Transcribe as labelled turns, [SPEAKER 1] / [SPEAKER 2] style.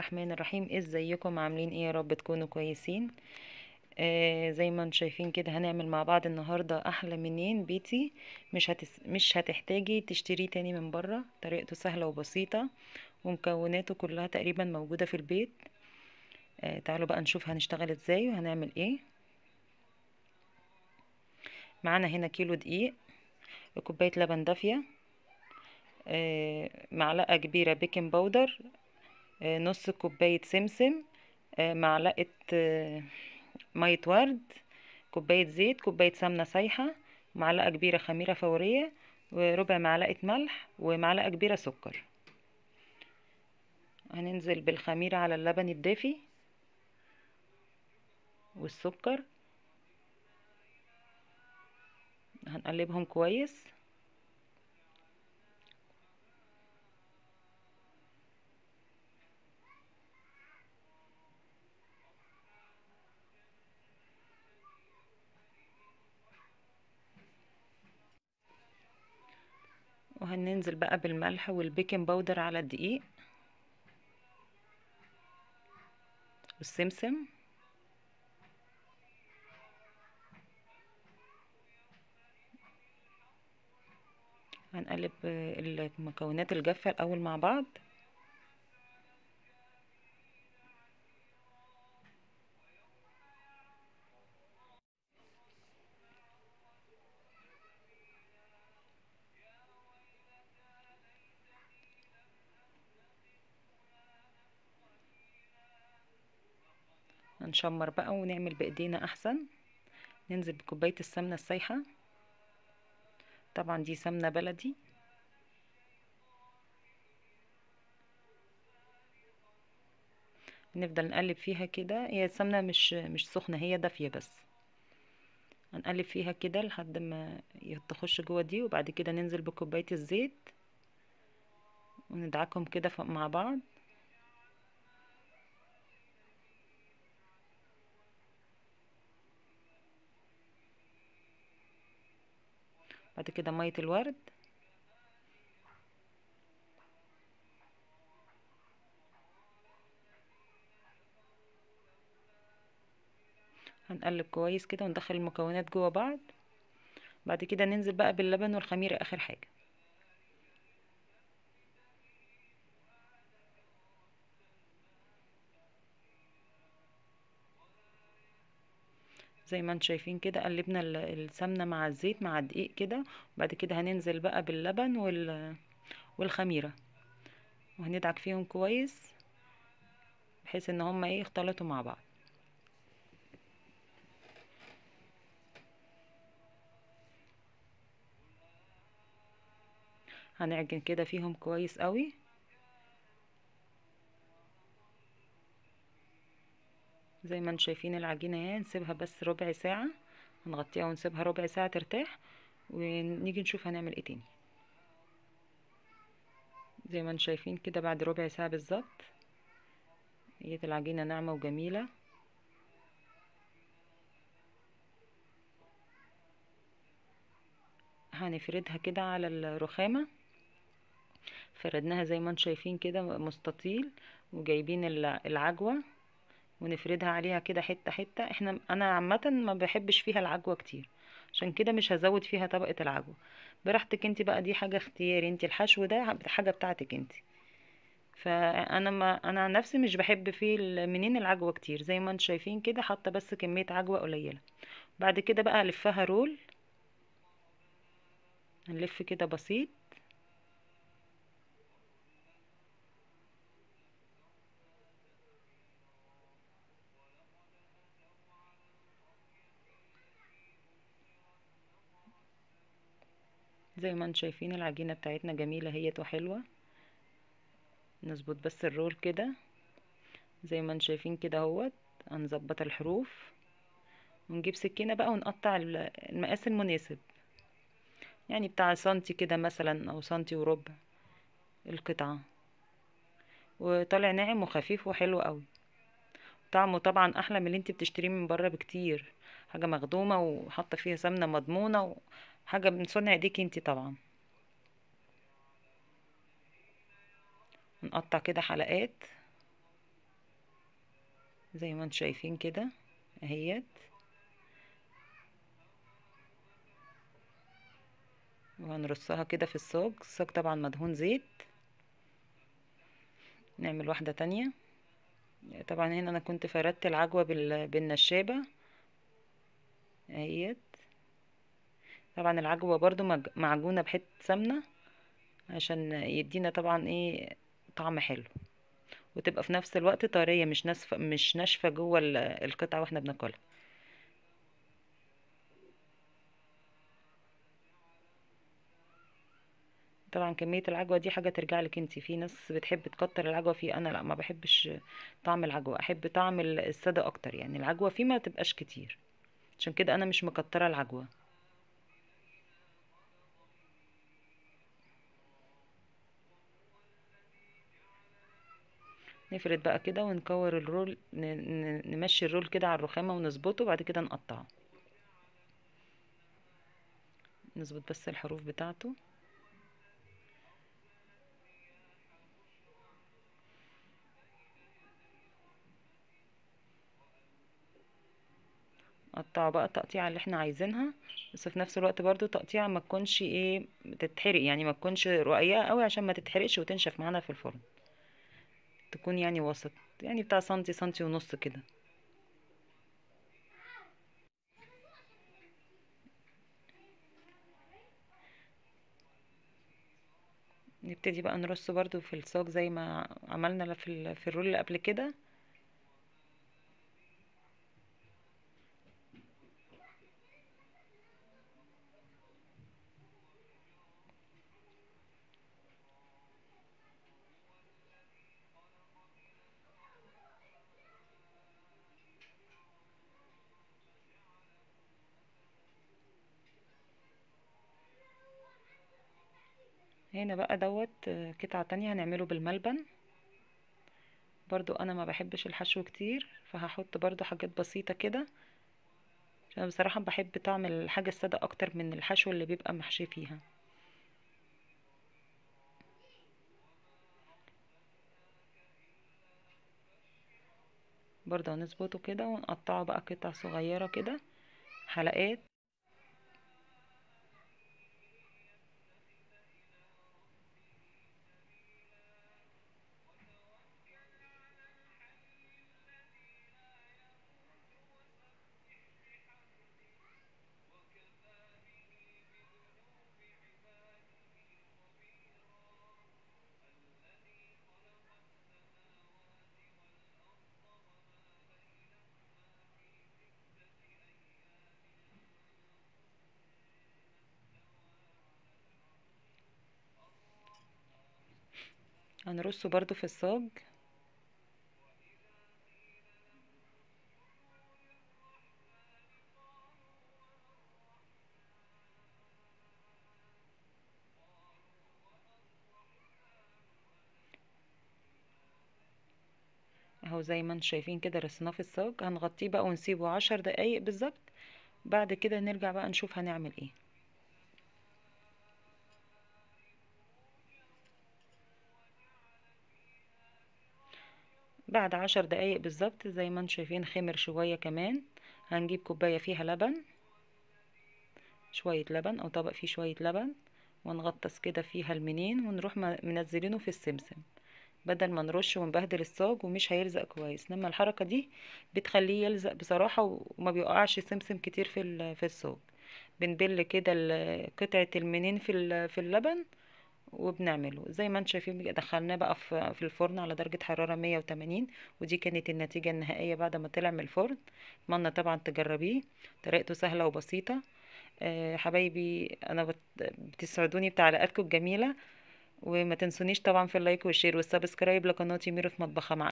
[SPEAKER 1] الرحمن الرحيم ازيكم عاملين ايه يا رب تكونوا كويسين آه زي ما انتم شايفين كده هنعمل مع بعض النهارده احلى منين بيتي مش هتس... مش هتحتاجي تشتريه تاني من بره طريقته سهله وبسيطه ومكوناته كلها تقريبا موجوده في البيت آه تعالوا بقى نشوف هنشتغل ازاي وهنعمل ايه معانا هنا كيلو دقيق كوبايه لبن دافيه آه معلقه كبيره بيكنج باودر آه نص كوبايه سمسم آه معلقه ميه ورد كوبايه زيت كوبايه سمنه سايحه معلقه كبيره خميره فوريه وربع معلقه ملح ومعلقه كبيره سكر هننزل بالخميره على اللبن الدافي والسكر هنقلبهم كويس وهننزل بقى بالملح والبيكنج باودر على الدقيق والسمسم هنقلب المكونات الجافة الأول مع بعض هنشمر بقى ونعمل بايدينا احسن ننزل بكوبايه السمنه السايحه طبعا دي سمنه بلدي نفضل نقلب فيها كده هي السمنه مش مش سخنه هي دافيه بس هنقلب فيها كده لحد ما تخش جوه دي وبعد كده ننزل بكوبايه الزيت وندعكهم كده مع بعض بعد كده مية الورد هنقلب كويس كده وندخل المكونات جوه بعض بعد كده ننزل بقى باللبن والخميرة اخر حاجة زي ما انتم شايفين كده قلبنا السمنه مع الزيت مع الدقيق كده وبعد كده هننزل بقى باللبن وال والخميره وهندعك فيهم كويس بحيث ان هما ايه يختلطوا مع بعض هنعجن كده فيهم كويس قوي زي ما انتم شايفين العجينه اهي نسيبها بس ربع ساعه هنغطيها ونسيبها ربع ساعه ترتاح ونيجي نشوف هنعمل ايه تاني زي ما انتم شايفين كده بعد ربع ساعه بالظبط هي العجينه ناعمه وجميله هنفردها كده على الرخامه فردناها زي ما انتم شايفين كده مستطيل وجايبين العجوه ونفردها عليها كده حته حته احنا انا عامه ما بحبش فيها العجوه كتير عشان كده مش هزود فيها طبقه العجوه براحتك انت بقى دي حاجه اختياري انت الحشو ده حاجه بتاعتك انت فانا ما انا عن نفسي مش بحب فيه منين العجوه كتير زي ما انتم شايفين كده حاطه بس كميه عجوه قليله بعد كده بقى الفها رول هنلف كده بسيط زي ما انتم شايفين العجينه بتاعتنا جميله هي وحلوه نظبط بس الرول كده زي ما انتم شايفين كده اهوت هنظبط الحروف ونجيب سكينه بقى ونقطع المقاس المناسب يعني بتاع سنتي كده مثلا او سنتي وربع القطعه وطالع ناعم وخفيف وحلو قوي طعمه طبعا احلى من اللي انت بتشتريه من بره بكتير حاجه مخدومه وحاطه فيها سمنه مضمونه حاجه من صنع ايديك انت طبعا نقطع كده حلقات زي ما انتم شايفين كده اهيت وهنرصها كده في الصاج الصاج طبعا مدهون زيت نعمل واحدة تانية طبعا هنا انا كنت فردت العجوة بالنشابة اهيت طبعا العجوة برضو معجونة بحتة سمنة عشان يدينا طبعا ايه طعم حلو وتبقى في نفس الوقت طرية مش ناشفة مش ناشفة جوه القطعة واحنا بناكلها طبعا كمية العجوة دي حاجة ترجع لك انتي في ناس بتحب تكتر العجوة فيه انا لا ما بحبش طعم العجوة احب طعم السادة اكتر يعني العجوة فيه ما تبقاش كتير عشان كده انا مش مكترة العجوة نفرد بقى كده ونكور الرول نمشي الرول كده على الرخامة ونظبطه بعد كده نقطعه نظبط بس الحروف بتاعته نقطعه بقى التقطيعة اللي احنا عايزينها بس في نفس الوقت برضو تقطيعة ما تكونش ايه تتحرق يعني ما تكونش رقيقة قوي عشان ما تتحرقش وتنشف معانا في الفرن تكون يعني وسط يعني بتاع سنتي سنتي ونص كده نبتدي بقى نرص برضو في الصاج زي ما عملنا في في الرول اللي قبل كده هنا بقى دوت قطعة تانية هنعمله بالملبن برضو انا ما بحبش الحشو كتير فهحط برضو حاجات بسيطة كده عشان بصراحة بحب طعم الحاجة السادة اكتر من الحشو اللي بيبقى محشي فيها برضو هنظبطه كده ونقطعه بقى قطع صغيرة كده حلقات هنرصه برضو في الصاج اهو زي ما انتم شايفين كده رصيناه في الصاج هنغطيه بقى ونسيبه عشر دقايق بالظبط بعد كده نرجع بقى نشوف هنعمل ايه بعد عشر دقايق بالظبط زي ما انتم شايفين خمر شوية كمان هنجيب كوباية فيها لبن شوية لبن او طبق فيه شوية لبن ونغطس كده فيها المنين ونروح منزلينه في السمسم بدل ما نرش ونبهدل الصاج ومش هيلزق كويس انما الحركة دي بتخليه يلزق بصراحة وما بيقعش سمسم كتير في في الصاج بنبل كده قطعة المنين في في اللبن وبنعمله زي ما انتم شايفين دخلناه بقى في الفرن على درجة حرارة 180 ودي كانت النتيجة النهائية بعد ما طلع من الفرن اتمنى طبعا تجربيه طريقته سهلة وبسيطة أه حبايبي انا بتسعدوني بتعليقاتكم الجميلة وما تنسونيش طبعا في اللايك والشير والسبسكرايب لقناتي ميرو في مطبخها مع